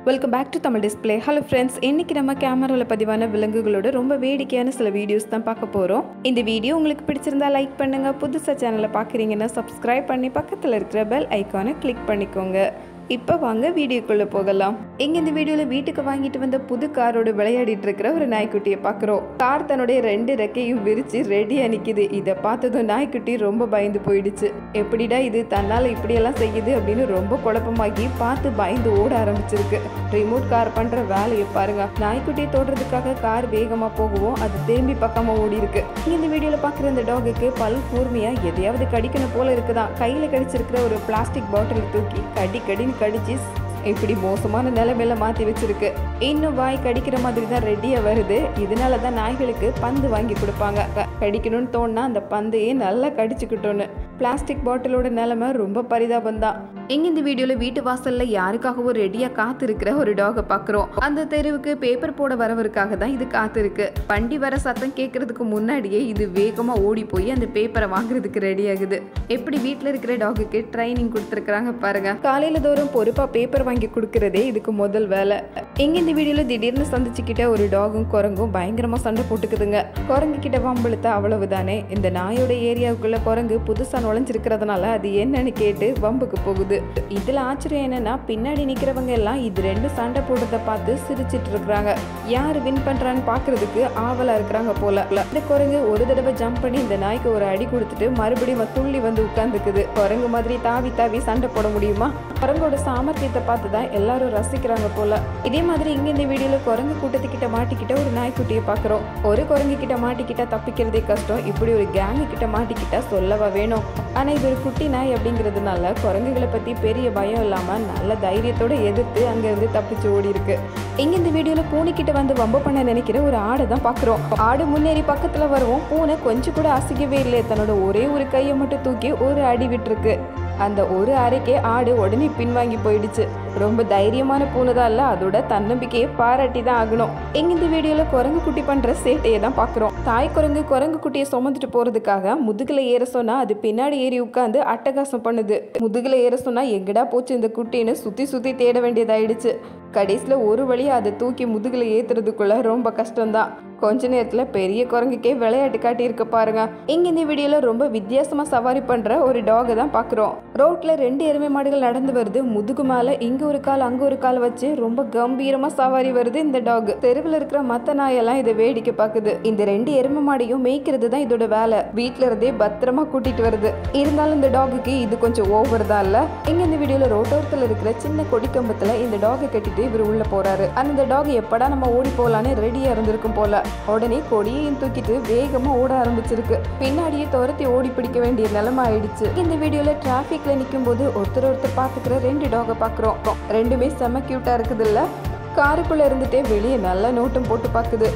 welcome back to Tamil display hello friends இன்னைக்கு நம்ம கேமராவில் பதிவான விலங்குகளோட ரொம்ப வேடிக்கையான சில வீடியோஸ் தான் பார்க்க போகிறோம் இந்த வீடியோ உங்களுக்கு பிடிச்சிருந்தா லைக் பண்ணுங்க புதுசாக சேனலை பார்க்குறீங்கன்னா சப்ஸ்கிரைப் பண்ணி பக்கத்தில் இருக்கிற பெல் ஐக்கானை கிளிக் பண்ணிக்கோங்க இப்போ வாங்க வீடியோக்குள்ளே போகலாம் இங்கே இந்த வீடியோவில் வீட்டுக்கு வாங்கிட்டு வந்த புது காரோட விளையாடிட்டு இருக்கிற ஒரு நாய்க்குட்டியை பார்க்குறோம் கார் தன்னுடைய ரெண்டு ரெக்கையும் விரிச்சு ரெடியாக நிற்கிது இதை பார்த்ததும் நாய்க்குட்டி ரொம்ப பயந்து போயிடுச்சு எப்படிடா இது தன்னால் இப்படியெல்லாம் செய்யுது அப்படின்னு ரொம்ப குழப்பமாகி பார்த்து பயந்து ஓட ஆரம்பிச்சிருக்கு ரிமோட் கார் பண்ணுற வேலையை பாருங்க நாய்க்குட்டியை தொடுறதுக்காக கார் வேகமாக போகவும் அது திரும்பி பக்கமாக ஓடி இருக்கு இங்க இந்த வீடியோவில் பார்க்குற இந்த டாகுக்கு பல் கூர்மையாக எதையாவது கடிக்கணும் போல இருக்குதான் கையில் கடிச்சிருக்கிற ஒரு பிளாஸ்டிக் பாட்டில் தூக்கி கடி கடின்னு கடிச்சு இப்படி மோசமான நிலைமையில மாற்றி வச்சிருக்கு இன்னும் வாய் கடிக்கிற மாதிரி தான் ரெடியாக வருது இதனால தான் நாய்களுக்கு பந்து வாங்கி கொடுப்பாங்க க- கடிக்கணும்னு தோணுனா அந்த பந்தையே நல்லா கடிச்சுக்கிட்டோன்னு பிளாஸ்டிக் பாட்டிலோட நிலைமை ரொம்ப பரிதாபம் தான் இங்க இந்த வீடியோல வீட்டு வாசல்ல யாருக்காகவும் ரெடியா காத்து இருக்கிற ஒரு டாகை பாக்குறோம் அந்த தெருவுக்கு பேப்பர் போட வரவருக்காக தான் இது காத்து இருக்கு வண்டி வர சத்தம் கேட்கறதுக்கு முன்னாடியே இது வேகமா ஓடி போய் அந்த பேப்பரை வாங்குறதுக்கு ரெடி ஆகுது எப்படி வீட்ல இருக்கிற டாகுக்கு ட்ரைனிங் கொடுத்துருக்காங்க பாருங்க காலையில தோறும் பொறுப்பா பேப்பர் வாங்கி கொடுக்கறதே இதுக்கு முதல் வேலை இங்க இந்த வீடியோல திடீர்னு சந்திச்சுக்கிட்ட ஒரு டாகும் குரங்கும் பயங்கரமா சண்டை போட்டுக்குதுங்க குரங்கு கிட்ட வம்பளுத்த அவ்வளவுதானே இந்த நாயோட ஏரியாவுக்குள்ள குரங்கு புதுசா நுழைஞ்சிருக்கிறதுனால அது என்னன்னு கேட்டு வம்புக்கு போகுது இதுல ஆச்சரியம் என்னன்னா பின்னாடி நிக்கிறவங்க எல்லாம் இது ரெண்டு சண்டை போடுறத பார்த்து சிரிச்சிட்டு இருக்கிறாங்க யார் வின் பண்றான்னு பாக்குறதுக்கு ஆவலா இருக்கிறாங்க போல இந்த குரங்கு ஒரு தடவை ஜம்ப் பண்ணி இந்த நாய்க்கு ஒரு அடி கொடுத்துட்டு மறுபடியும் வ- துள்ளி வந்து உட்கார்ந்துக்குது குரங்கு மாதிரி தாவி தாவி சண்டை போட முடியுமா குரங்கோட சாமர்த்தியத்தை பார்த்து தான் எல்லாரும் ரசிக்கிறாங்க போல இதே மாதிரி இங்க இந்த வீடியோல குரங்கு கூட்டத்துக்கிட்ட மாட்டிக்கிட்ட ஒரு நாய்க்குட்டியை பார்க்குறோம் ஒரு குரங்கு கிட்ட மாட்டிக்கிட்டா தப்பிக்கிறதே கஷ்டம் இப்படி ஒரு கேங்கு கிட்ட மாட்டிக்கிட்டா சொல்லவா வேணும் ஆனா இது ஒரு குட்டி நாய் அப்படிங்கிறதுனால குரங்குகளை பத்தி பெரிய பயம் இல்லாம நல்ல தைரியத்தோட எதிர்த்து அங்க இருந்து தப்பிச்சு ஓடி இருக்கு இங்க இந்த வீடியோல பூனைக்கிட்ட வந்து வம்ப பண்ண நினைக்கிற ஒரு ஆடை தான் பாக்குறோம் ஆடு முன்னேறி பக்கத்துல வரவும் பூனை கொஞ்சம் கூட அசைக்கவே இல்லை தன்னோட ஒரே ஒரு கையை மட்டும் தூக்கி ஒரு அடி விட்டுருக்கு அந்த ஒரு அறைக்கே ஆடு உடனே பின்வாங்கி போயிடுச்சு ரொம்ப தைரியமான பூனை தான் இல்ல அதோட தன்னம்பிக்கையை பாராட்டி தான் ஆகணும் எங்க இந்த வீடியோல குரங்கு குட்டி பண்ற சேட்டையை தான் பாக்குறோம் தாய் குரங்கு குரங்கு குட்டியை சுமந்துட்டு போறதுக்காக முதுகுல ஏற சொன்னா அது பின்னாடி ஏறி உட்காந்து அட்டகாசம் பண்ணுது முதுகுல ஏற சொன்னா எங்கடா போச்சு இந்த குட்டின்னு சுத்தி சுத்தி தேட வேண்டியதாயிடுச்சு கடைசியில் ஒரு வழியா அதை தூக்கி முதுகுல ஏத்துறதுக்குள்ள ரொம்ப கஷ்டம்தான் கொஞ்ச நேரத்துல பெரிய குரங்குக்கே விளையாட்டு காட்டியிருக்க பாருங்க இங்க இந்த வீடியோல ரொம்ப வித்தியாசமா சவாரி பண்ற ஒரு டாகை தான் பாக்குறோம் ரோட்ல ரெண்டு எருமை மாடுகள் நடந்து வருது முதுகு மேல இங்க ஒரு கால் அங்க ஒரு கால் வச்சு ரொம்ப கம்பீரமா சவாரி வருது இந்த டாக் தெருவில் இருக்கிற மத்த நாயெல்லாம் இதை வேடிக்கை பார்க்குது இந்த ரெண்டு எருமை மாடையும் மேய்க்கிறது தான் இதோட வேலை வீட்ல இருந்தே பத்திரமா கூட்டிட்டு வருது இருந்தாலும் இந்த டாகுக்கு இது கொஞ்சம் ஓவர் தான் இல்ல இங்க இந்த வீடியோல ரோட்டோரத்துல இருக்கிற சின்ன கொடி கம்பத்துல இந்த டாகை கட்டிட்டு இவர் உள்ள போறாரு அந்த டாக் எப்படா நம்ம ஓடி போலான்னு ரெடியா இருந்திருக்கும் போல உடனே கொடியையும் தூக்கிட்டு வேகமா ஓட ஆரம்பிச்சிருக்கு பின்னாடியே துரத்தி ஓடி பிடிக்க வேண்டிய நிலைமை ஆயிடுச்சு இந்த வீடியோல டிராபிக்ல நிக்கும் போது ஒருத்தர் ஒருத்தர் பாத்துக்கிற ரெண்டு டாகை பாக்குறோம் ரெண்டுமே செம கியூட்டா இருக்குது இல்ல காருக்குள்ள இருந்துட்டே வெளியே நல்லா நோட்டம் போட்டு பாக்குது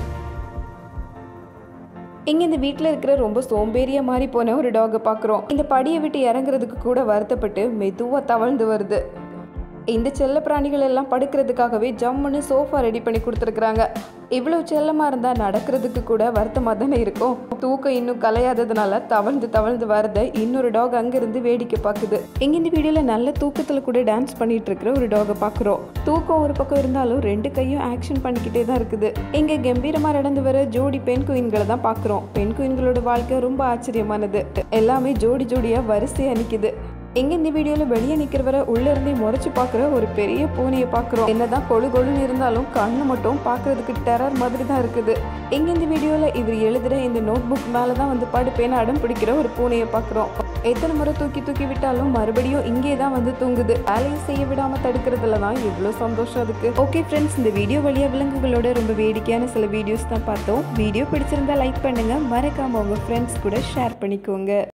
இங்க இந்த வீட்டில் இருக்கிற ரொம்ப சோம்பேறியா மாறி போன ஒரு டாகை பார்க்குறோம் இந்த படியை விட்டு இறங்குறதுக்கு கூட வருத்தப்பட்டு மெதுவா தவழ்ந்து வருது இந்த செல்ல பிராணிகள் எல்லாம் படுக்கிறதுக்காகவே ஜம்முன்னு சோஃபா ரெடி பண்ணி கொடுத்துருக்குறாங்க இவ்வளவு செல்லமா இருந்தா நடக்கிறதுக்கு கூட வருத்தமா தானே இருக்கும் தூக்கம் இன்னும் கலையாததுனால தவழ்ந்து தவழ்ந்து வரத இன்னொரு டாக் அங்கிருந்து வேடிக்கை பார்க்குது இங்க இந்த வீடியோல நல்ல தூக்கத்துல கூட டான்ஸ் பண்ணிட்டு இருக்கிற ஒரு டாகை பார்க்குறோம் தூக்கம் ஒரு பக்கம் இருந்தாலும் ரெண்டு கையும் ஆக்ஷன் பண்ணிக்கிட்டே தான் இருக்குது இங்க கம்பீரமா நடந்து வர ஜோடி பெண் குயின்களை தான் பார்க்குறோம் பெண் குயின்களோட வாழ்க்கை ரொம்ப ஆச்சரியமானது எல்லாமே ஜோடி ஜோடியா வரிசையா நிக்குது இங்க இந்த வீடியோல வெளியே நிக்கிறவரை உள்ள இருந்தே முறைச்சு பாக்குற ஒரு பெரிய பூனையை பாக்குறோம் என்னதான் கொழு கொழுன்னு இருந்தாலும் கண்ணு மட்டும் பாக்குறதுக்கு டெரர் மாதிரி தான் இருக்குது இங்க இந்த வீடியோல இவர் எழுதுற இந்த நோட் புக் மேலதான் வந்து படுப்பேன்னு அடம் பிடிக்கிற ஒரு பூனையை பாக்குறோம் எத்தனை முறை தூக்கி தூக்கி விட்டாலும் மறுபடியும் இங்கே தான் வந்து தூங்குது வேலையை செய்ய விடாம தடுக்கிறதுல தான் எவ்வளவு சந்தோஷம் இருக்கு ஓகே ஃப்ரெண்ட்ஸ் இந்த வீடியோ வழியா விலங்குகளோட ரொம்ப வேடிக்கையான சில வீடியோஸ் தான் பார்த்தோம் வீடியோ பிடிச்சிருந்தா லைக் பண்ணுங்க மறக்காம உங்க ஃப்ரெண்ட்ஸ் கூட ஷேர் பண்ணிக்கோங்க